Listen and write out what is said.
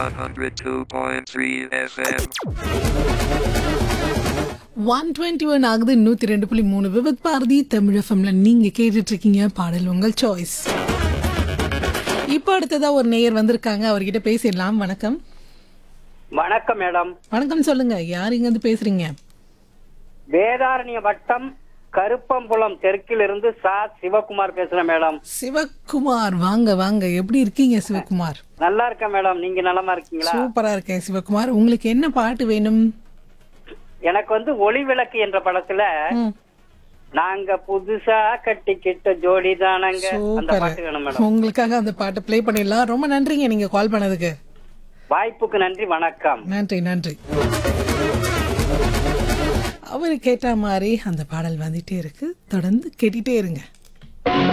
102.3 FM. One twenty one ஆகுது நூற்றி ரெண்டு புள்ளி மூணு விபத் பாரதி தமிழ் எஃப்எம்ல நீங்க கேட்டுட்டு இருக்கீங்க பாடல் உங்கள் சாய்ஸ் இப்போ அடுத்ததா ஒரு நேயர் வந்திருக்காங்க அவர்கிட்ட பேசிடலாம் வணக்கம் வணக்கம் மேடம் வணக்கம் சொல்லுங்க யார் இங்க இருந்து பேசுறீங்க வேதாரண்ய வட்டம் கருப்பம்புலம் தெற்கில் இருந்து சா சிவகுமார் பேசுறேன் மேடம் சிவகுமார் வாங்க வாங்க எப்படி இருக்கீங்க சிவகுமார் நல்லா இருக்கேன் மேடம் நீங்க நலமா இருக்கீங்களா சூப்பரா இருக்கேன் சிவகுமார் உங்களுக்கு என்ன பாட்டு வேணும் எனக்கு வந்து ஒளி விளக்கு என்ற படத்துல ம், நாங்க புதுசா கட்டிக்கிட்ட ஜோடி தானங்க அந்த சூப்பர் பாட்டு வேணும் மேடம் உங்களுக்காக அந்த பாட்டை ப்ளே பண்ணிடலாம் ரொம்ப நன்றிங்க நீங்க கால் பண்ணதுக்கு வாய்ப்புக்கு நன்றி வணக்கம் நன்றி நன்றி அவரு கேட்ட மாதிரி அந்த பாடல் வந்துட்டே இருக்கு தொடர்ந்து கேட்டுட்டே இருங்க